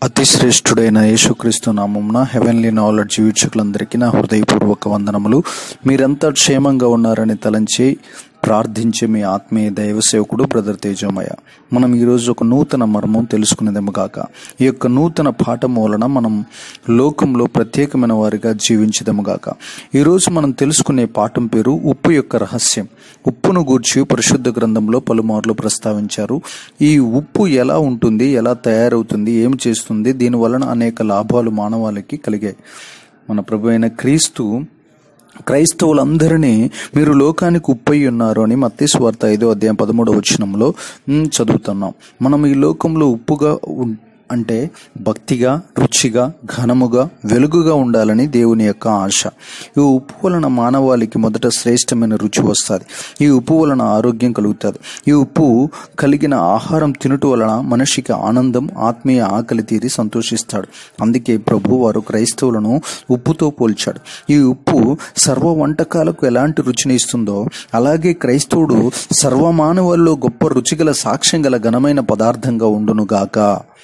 అతి శ్రేష్ఠుడైన యేసుక్రీస్తు నామమున హెవెన్లీ నాలెడ్జ్ వీక్షకులందరికీ నా హృదయపూర్వక వందనములు మీరంతా క్షేమంగా ఉన్నారని తలంచి ప్రార్థించే మీ ఆత్మీయ దైవ సేవకుడు బ్రదర్ తేజోమయ మనం ఈరోజు ఒక నూతన మర్మం తెలుసుకునేదేమో కాక ఈ యొక్క నూతన పాఠం వలన మనం లోకంలో ప్రత్యేకమైన వారిగా జీవించదము గాక ఈరోజు మనం తెలుసుకునే పాఠం పేరు ఉప్పు యొక్క రహస్యం ఉప్పును గూర్చి పరిశుద్ధ గ్రంథంలో పలుమార్లు ప్రస్తావించారు ఈ ఉప్పు ఎలా ఉంటుంది ఎలా తయారవుతుంది ఏం చేస్తుంది దీని వలన అనేక లాభాలు మానవాళికి కలిగాయి మన ప్రభు అయిన క్రీస్తు క్రైస్తవులందరినీ మీరు లోకానికి ఉప్పై ఉన్నారు అని మత్తి స్వార్థ ఐదో అధ్యాయం పదమూడవ వచనంలో మ్, చదువుతున్నాం మనం ఈ లోకంలో ఉప్పుగా ఉం- అంటే భక్తిగా రుచిగా ఘనముగా వెలుగుగా ఉండాలని దేవుని యొక్క ఆశ ఈ ఉప్పు వలన మానవాళికి మొదట శ్రేష్టమైన రుచి వస్తుంది ఈ ఉప్పు వలన ఆరోగ్యం కలుగుతుంది ఈ ఉప్పు కలిగిన ఆహారం తినుట వలన మనిషికి ఆనందం ఆత్మీయ ఆకలి తీరి సంతోషిస్తాడు అందుకే ప్రభు వారు క్రైస్తవులను ఉప్పుతో పోల్చాడు ఈ ఉప్పు సర్వ వంటకాలకు ఎలాంటి రుచిని ఇస్తుందో అలాగే క్రైస్తవుడు సర్వమానవాల్లో గొప్ప రుచిగల సాక్ష్యం గల ఘనమైన పదార్థంగా ఉండునుగాక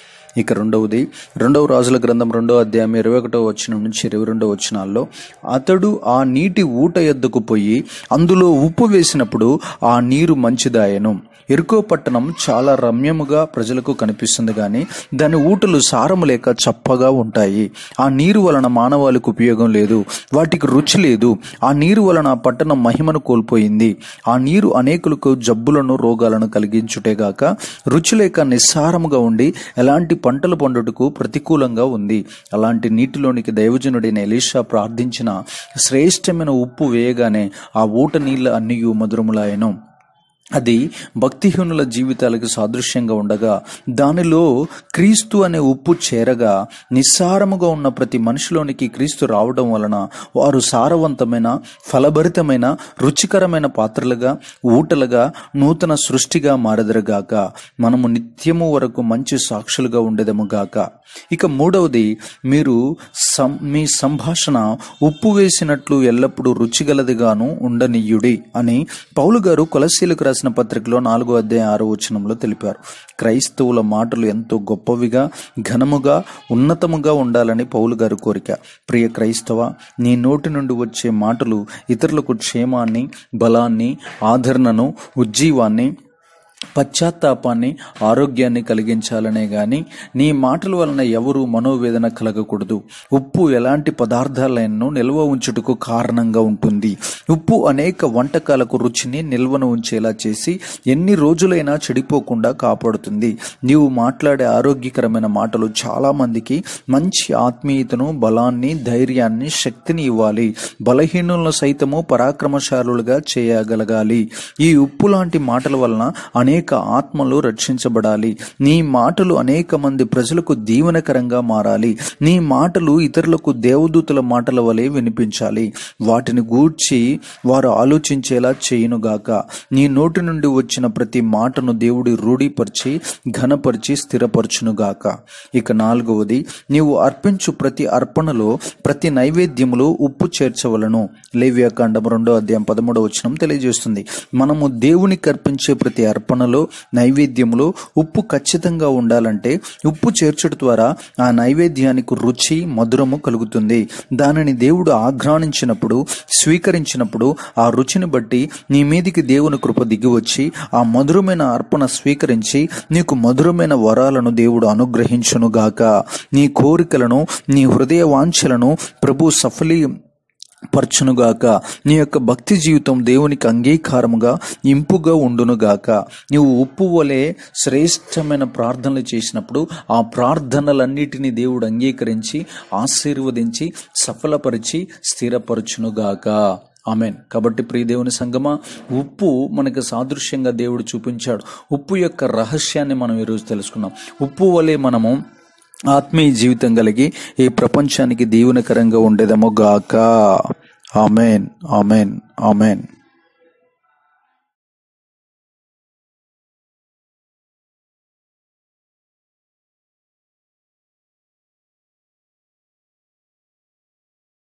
ఇక రెండవది రెండవ రాజుల గ్రంథం రెండో అధ్యాయం ఇరవై ఒకటో వచ్చిన నుంచి ఇరవై రెండో వచనాల్లో అతడు ఆ నీటి ఊట ఎద్దుకు పోయి అందులో ఉప్పు వేసినప్పుడు ఆ నీరు మంచిదాయను ఎరుకో పట్టణం చాలా రమ్యముగా ప్రజలకు కనిపిస్తుంది కానీ దాని ఊటలు సారము లేక చప్పగా ఉంటాయి ఆ నీరు వలన మానవాళికి ఉపయోగం లేదు వాటికి రుచి లేదు ఆ నీరు వలన ఆ పట్టణం మహిమను కోల్పోయింది ఆ నీరు అనేకులకు జబ్బులను రోగాలను కలిగించుటేగాక రుచి లేక నిస్సారముగా ఉండి ఎలాంటి పంటలు పండుటకు ప్రతికూలంగా ఉంది అలాంటి నీటిలోనికి దైవజనుడైన ఎలీషా ప్రార్థించిన శ్రేష్టమైన ఉప్పు వేయగానే ఆ ఊట నీళ్ళ అన్నియు మధురములాయను అది భక్తిహీనుల జీవితాలకు సాదృశ్యంగా ఉండగా దానిలో క్రీస్తు అనే ఉప్పు చేరగా నిస్సారముగా ఉన్న ప్రతి మనిషిలోనికి క్రీస్తు రావడం వలన వారు సారవంతమైన ఫలభరితమైన రుచికరమైన పాత్రలుగా ఊటలుగా నూతన సృష్టిగా మారెదరుగాక మనము నిత్యము వరకు మంచి సాక్షులుగా ఉండేదము గాక ఇక మూడవది మీరు సం మీ సంభాషణ ఉప్పు వేసినట్లు ఎల్లప్పుడూ రుచిగలదిగాను ఉండనీయుడి అని పౌలు గారు కొలసీలకు రాసిన పత్రికలో నాలుగో అధ్యాయం ఆరో వచనంలో తెలిపారు క్రైస్తవుల మాటలు ఎంతో గొప్పవిగా ఘనముగా ఉన్నతముగా ఉండాలని పౌలు గారు కోరిక ప్రియ క్రైస్తవ నీ నోటి నుండి వచ్చే మాటలు ఇతరులకు క్షేమాన్ని బలాన్ని ఆదరణను ఉజ్జీవాన్ని పశ్చాత్తాపాన్ని ఆరోగ్యాన్ని కలిగించాలనే గాని నీ మాటల వలన ఎవరు మనోవేదన కలగకూడదు ఉప్పు ఎలాంటి పదార్థాలను నిల్వ ఉంచుటకు కారణంగా ఉంటుంది ఉప్పు అనేక వంటకాలకు రుచిని నిల్వను ఉంచేలా చేసి ఎన్ని రోజులైనా చెడిపోకుండా కాపాడుతుంది నీవు మాట్లాడే ఆరోగ్యకరమైన మాటలు చాలా మందికి మంచి ఆత్మీయతను బలాన్ని ధైర్యాన్ని శక్తిని ఇవ్వాలి బలహీనులను సైతము పరాక్రమశాలులుగా చేయగలగాలి ఈ ఉప్పు లాంటి మాటల వలన అనేక ఆత్మలు రక్షించబడాలి నీ మాటలు అనేక మంది ప్రజలకు దీవెనకరంగా మారాలి నీ మాటలు ఇతరులకు దేవదూతల మాటల వలె వినిపించాలి వాటిని గూర్చి వారు ఆలోచించేలా చేయునుగాక నీ నోటి నుండి వచ్చిన ప్రతి మాటను దేవుడి రూఢీపరిచి ఘనపరిచి స్థిరపరచునుగాక ఇక నాలుగవది నీవు అర్పించు ప్రతి అర్పణలో ప్రతి నైవేద్యములో ఉప్పు చేర్చవలను లేవ్యాకాండం రెండో అధ్యాయం పదమూడవ వచనం తెలియజేస్తుంది మనము దేవునికి అర్పించే ప్రతి అర్పణలో నైవేద్యంలో ఉప్పు ఖచ్చితంగా ఉండాలంటే ఉప్పు చేర్చడం ద్వారా ఆ నైవేద్యానికి రుచి మధురము కలుగుతుంది దానిని దేవుడు ఆఘ్రానించినప్పుడు స్వీకరించినప్పుడు ఆ రుచిని బట్టి నీ మీదికి దేవుని కృప దిగి వచ్చి ఆ మధురమైన అర్పణ స్వీకరించి నీకు మధురమైన వరాలను దేవుడు అనుగ్రహించునుగాక నీ కోరికలను నీ హృదయ వాంఛలను ప్రభు సఫలీ పరచునుగాక నీ యొక్క భక్తి జీవితం దేవునికి అంగీకారముగా ఇంపుగా ఉండునుగాక నీవు ఉప్పు వలె శ్రేష్టమైన ప్రార్థనలు చేసినప్పుడు ఆ ప్రార్థనలన్నిటినీ దేవుడు అంగీకరించి ఆశీర్వదించి సఫలపరిచి స్థిరపరచునుగాక ఆమెన్ కాబట్టి ప్రియ దేవుని సంగమా ఉప్పు మనకు సాదృశ్యంగా దేవుడు చూపించాడు ఉప్పు యొక్క రహస్యాన్ని మనం ఈరోజు తెలుసుకున్నాం ఉప్పు వలె మనము ఆత్మీయ జీవితం కలిగి ఈ ప్రపంచానికి దీవెనకరంగా ఉండేదము గాక ఆమెన్ ఆమెన్ ఆమెన్